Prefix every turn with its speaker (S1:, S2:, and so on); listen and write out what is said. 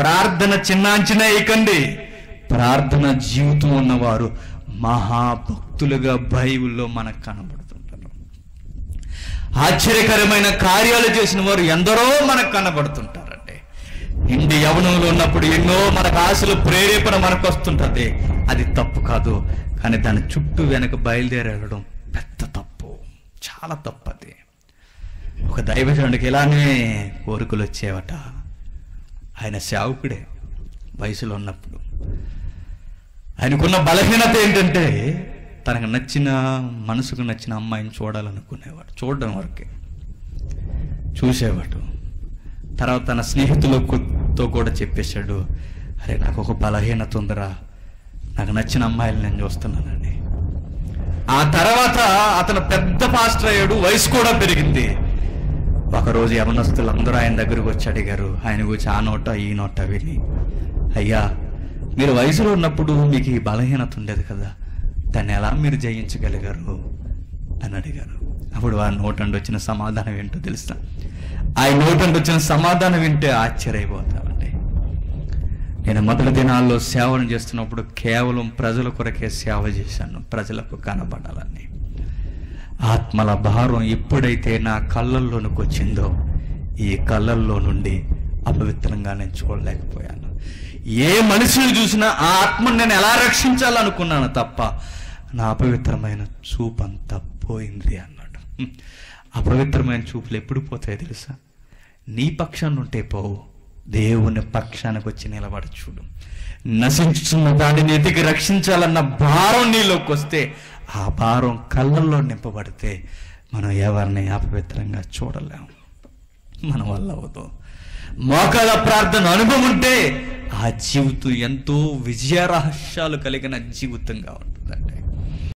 S1: ప్రార్థన చిన్న అంచనా వేయకండి ప్రార్థన జీవితం ఉన్నవారు మహాభక్తులుగా బైబిల్లో మనకు కనబడుతుంటారు ఆశ్చర్యకరమైన కార్యాలు చేసిన వారు ఎందరో మనకు కనబడుతుంటారండి ఇండి యవనంలో ఉన్నప్పుడు ఎన్నో మనకు ఆశలు ప్రేరేపణ మనకు వస్తుంటది అది తప్పు కాదు కానీ దాని చుట్టూ వెనక బయలుదేరి వెళ్ళడం పెద్ద తప్పు చాలా తప్పు అది ఒక దైవజనుడికి ఇలానే కోరికలు వచ్చేవట ఆయన సేవకుడే వయసులో ఉన్నప్పుడు ఆయనకున్న బలహీనత ఏంటంటే తనకు నచ్చిన మనసుకు నచ్చిన అమ్మాయిని చూడాలనుకునేవాడు చూడడం వరకే చూసేవాడు తర్వాత తన స్నేహితులతో కూడా చెప్పేశాడు అరే నాకు ఒక బలహీనత ఉందిరా నాకు నచ్చిన అమ్మాయిలు నేను చూస్తున్నానని ఆ తర్వాత అతను పెద్ద పాస్టర్ అయ్యాడు వయసు కూడా పెరిగింది ఒకరోజు యవనస్తులు అందరూ ఆయన దగ్గరకు వచ్చి అడిగారు ఆయన గురించి ఆ నోట ఈ నోట విని అయ్యా మీరు వయసులో ఉన్నప్పుడు మీకు ఈ బలహీనత ఉండేది కదా దాన్ని ఎలా మీరు జయించగలిగారు అని అడిగారు అప్పుడు ఆ నోటండి వచ్చిన సమాధానం ఏంటో తెలుసా ఆ నోటండి వచ్చిన సమాధానం వింటే ఆశ్చర్యపోతామండి నేను మొదటి దినాల్లో సేవను చేస్తున్నప్పుడు కేవలం ప్రజల కొరకే సేవ చేశాను ప్రజలకు కనబడాలని ఆత్మల భారం ఎప్పుడైతే నా కళ్ళల్లోనికి వచ్చిందో ఈ కళ్ళల్లో నుండి అపవిత్రంగా నేను చూడలేకపోయాను ఏ మనిషిని చూసినా ఆ ఆత్మను నేను ఎలా రక్షించాలనుకున్నాను తప్ప నా అపవిత్రమైన చూపు అంతా పోయింది అన్నాడు హ్మ్. అపవిత్రమైన చూపులు ఎప్పుడు పోతాయి తెలుసా నీ పక్షాన్ని ఉంటే పోవు దేవుని పక్షానికి వచ్చి నిలబడి చూడు నశించుతున్న దానిని ఎదిగి రక్షించాలన్న భారం నీలోకి వస్తే ఆ భారం కళ్ళల్లో నింపబడితే మనం ఎవరిని అపవిత్రంగా చూడలేము మన వల్ల అవదు మోకాల ప్రార్థన అనుభవం ఉంటే ఆ జీవితం ఎంతో విజయ రహస్యాలు కలిగిన జీవితంగా ఉంటుందండి